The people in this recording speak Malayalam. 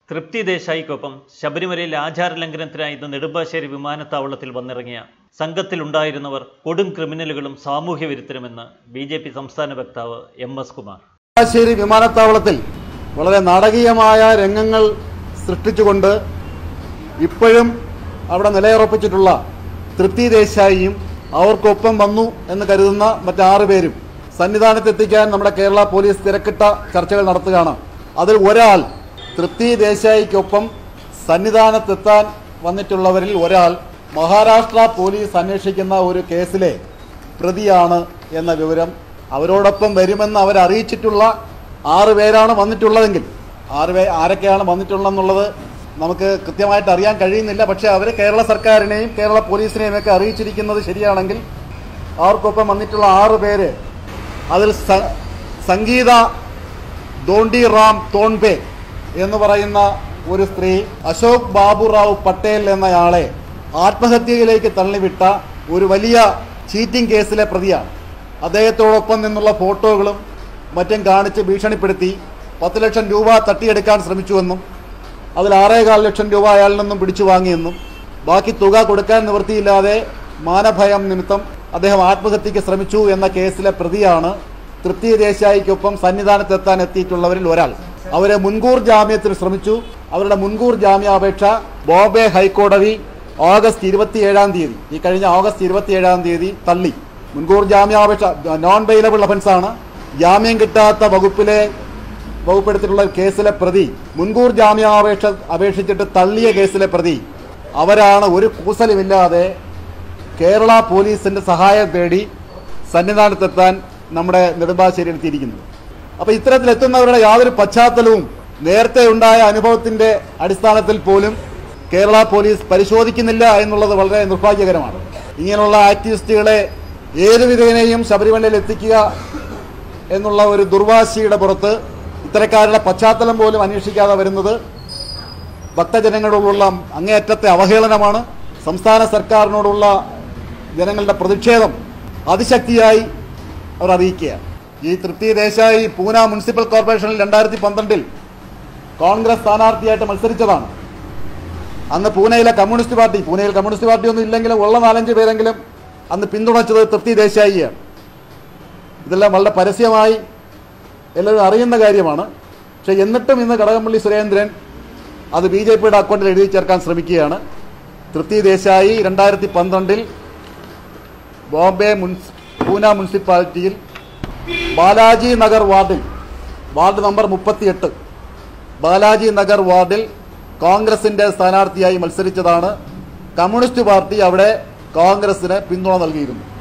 തൃപ്തി ദേശായിക്കൊപ്പം ശബരിമലയിൽ ആചാരലംഘനത്തിനായി ഇന്ന് നെടുമ്പാശ്ശേരി വിമാനത്താവളത്തിൽ വന്നിറങ്ങിയ സംഘത്തിലുണ്ടായിരുന്നവർ കൊടും ക്രിമിനലുകളും സാമൂഹ്യ വിരുദ്ധരുമെന്ന് ബി ജെ പി സംസ്ഥാന വക്താവ് എം എസ് കുമാർ നെടുമ്പാശ്ശേരി വിമാനത്താവളത്തിൽ വളരെ നാടകീയമായ രംഗങ്ങൾ സൃഷ്ടിച്ചുകൊണ്ട് ഇപ്പോഴും അവിടെ നിലയുറപ്പിച്ചിട്ടുള്ള തൃപ്തി ദേശായിയും അവർക്കൊപ്പം വന്നു എന്ന് കരുതുന്ന മറ്റാറ് പേരും സന്നിധാനത്തെത്തിക്കാൻ നമ്മുടെ കേരള പോലീസ് തിരക്കിട്ട ചർച്ചകൾ നടത്തുകയാണ് അതിൽ ഒരാൾ തൃപ്തി ദേശായിക്കൊപ്പം സന്നിധാനത്തെത്താൻ വന്നിട്ടുള്ളവരിൽ ഒരാൾ മഹാരാഷ്ട്ര പോലീസ് അന്വേഷിക്കുന്ന ഒരു കേസിലെ പ്രതിയാണ് എന്ന വിവരം അവരോടൊപ്പം വരുമെന്ന് അവർ അറിയിച്ചിട്ടുള്ള ആറ് പേരാണ് വന്നിട്ടുള്ളതെങ്കിൽ ആറ് പേ ആരൊക്കെയാണ് വന്നിട്ടുള്ളതെന്നുള്ളത് നമുക്ക് കൃത്യമായിട്ട് അറിയാൻ കഴിയുന്നില്ല പക്ഷേ അവർ കേരള സർക്കാരിനെയും കേരള പോലീസിനെയും ഒക്കെ അറിയിച്ചിരിക്കുന്നത് ശരിയാണെങ്കിൽ അവർക്കൊപ്പം വന്നിട്ടുള്ള ആറ് പേര് അതിൽ സ- സംഗീത ദോണ്ടി റാം തോൺപേ എന്ന് പറയുന്ന ഒരു സ്ത്രീ അശോക് ബാബുറാവു പട്ടേൽ എന്നയാളെ ആത്മഹത്യയിലേക്ക് തള്ളിവിട്ട ഒരു വലിയ ചീറ്റിംഗ് കേസിലെ പ്രതിയാണ് അദ്ദേഹത്തോടൊപ്പം നിന്നുള്ള ഫോട്ടോകളും മറ്റും കാണിച്ച് ഭീഷണിപ്പെടുത്തി പത്ത് ലക്ഷം രൂപ തട്ടിയെടുക്കാൻ ശ്രമിച്ചുവെന്നും അതിൽ ആറേകാൽ ലക്ഷം രൂപ അയാളിൽ നിന്നും പിടിച്ചു വാങ്ങിയെന്നും ബാക്കി തുക കൊടുക്കാൻ നിവൃത്തിയില്ലാതെ മാനഭയം നിമിത്തം അദ്ദേഹം ആത്മഹത്യക്ക് ശ്രമിച്ചു എന്ന കേസിലെ പ്രതിയാണ് തൃപ്തി ദേശായിക്കൊപ്പം സന്നിധാനത്തെത്താൻ എത്തിയിട്ടുള്ളവരിൽ ഒരാൾ അവരെ മുൻകൂർ ജാമ്യത്തിന് ശ്രമിച്ചു അവരുടെ മുൻകൂർ ജാമ്യാപേക്ഷ ബോംബെ ഹൈക്കോടതി ഓഗസ്റ്റ് ഇരുപത്തിയേഴാം തീയതി ഈ കഴിഞ്ഞ ഓഗസ്റ്റ് ഇരുപത്തിയേഴാം തീയതി തള്ളി മുൻകൂർ ജാമ്യാപേക്ഷ നോൺ ബെയിലബിൾ ഒഫൻസാണ് ജാമ്യം കിട്ടാത്ത വകുപ്പിലെ വകുപ്പെടുത്തിയിട്ടുള്ള കേസിലെ പ്രതി മുൻകൂർ ജാമ്യാപേക്ഷ അപേക്ഷിച്ചിട്ട് തള്ളിയ കേസിലെ പ്രതി അവരാണ് ഒരു കൂസലുമില്ലാതെ കേരള പോലീസിന്റെ സഹായം തേടി സന്നിധാനത്തെത്താൻ നമ്മുടെ നെടുമ്പാശ്ശേരിയിൽ എത്തിയിരിക്കുന്നത് അപ്പോൾ ഇത്തരത്തിലെത്തുന്നവരുടെ യാതൊരു പശ്ചാത്തലവും നേരത്തെ ഉണ്ടായ അനുഭവത്തിന്റെ അടിസ്ഥാനത്തിൽ പോലും കേരള പോലീസ് പരിശോധിക്കുന്നില്ല എന്നുള്ളത് വളരെ നിർഭാഗ്യകരമാണ് ഇങ്ങനെയുള്ള ആക്ടിവിസ്റ്റുകളെ ഏത് വിധേനയും ശബരിമലയിൽ എത്തിക്കുക എന്നുള്ള ഒരു ദുർവാശിയുടെ പുറത്ത് ഇത്തരക്കാരുടെ പശ്ചാത്തലം പോലും അന്വേഷിക്കാതെ വരുന്നത് ഭക്തജനങ്ങളോടുള്ള അങ്ങേയറ്റത്തെ അവഹേളനമാണ് സംസ്ഥാന സർക്കാരിനോടുള്ള ജനങ്ങളുടെ പ്രതിഷേധം അതിശക്തിയായി അവർ അറിയിക്കുകയാണ് ഈ തൃപ്തി ദേശായി പൂന മുനിസിപ്പൽ കോർപ്പറേഷനിൽ രണ്ടായിരത്തി പന്ത്രണ്ടിൽ കോൺഗ്രസ് സ്ഥാനാർത്ഥിയായിട്ട് മത്സരിച്ചതാണ് അന്ന് പൂനെയിലെ കമ്മ്യൂണിസ്റ്റ് പാർട്ടി പൂനെയിൽ കമ്മ്യൂണിസ്റ്റ് പാർട്ടി ഒന്നും ഇല്ലെങ്കിലും ഉള്ള നാലഞ്ച് പേരെങ്കിലും അന്ന് പിന്തുണച്ചത് തൃപ്തി ദേശായിയാണ് ഇതെല്ലാം വളരെ പരസ്യമായി എല്ലാവരും അറിയുന്ന കാര്യമാണ് പക്ഷെ എന്നിട്ടും ഇന്ന് കടകംപള്ളി സുരേന്ദ്രൻ അത് ബി ജെ പിയുടെ അക്കൗണ്ടിൽ എഴുതി ചേർക്കാൻ ശ്രമിക്കുകയാണ് തൃപ്തി ദേശായി രണ്ടായിരത്തി പന്ത്രണ്ടിൽ ബോംബെ മുൻസ് പൂന മുനിസിപ്പാലിറ്റിയിൽ ബാലാജി നഗർ വാർഡിൽ വാർഡ് നമ്പർ മുപ്പത്തിയെട്ട് ബാലാജി നഗർ വാർഡിൽ കോൺഗ്രസിന്റെ സ്ഥാനാർത്ഥിയായി മത്സരിച്ചതാണ് കമ്മ്യൂണിസ്റ്റ് പാർട്ടി അവിടെ കോൺഗ്രസിന് പിന്തുണ നൽകിയിരുന്നു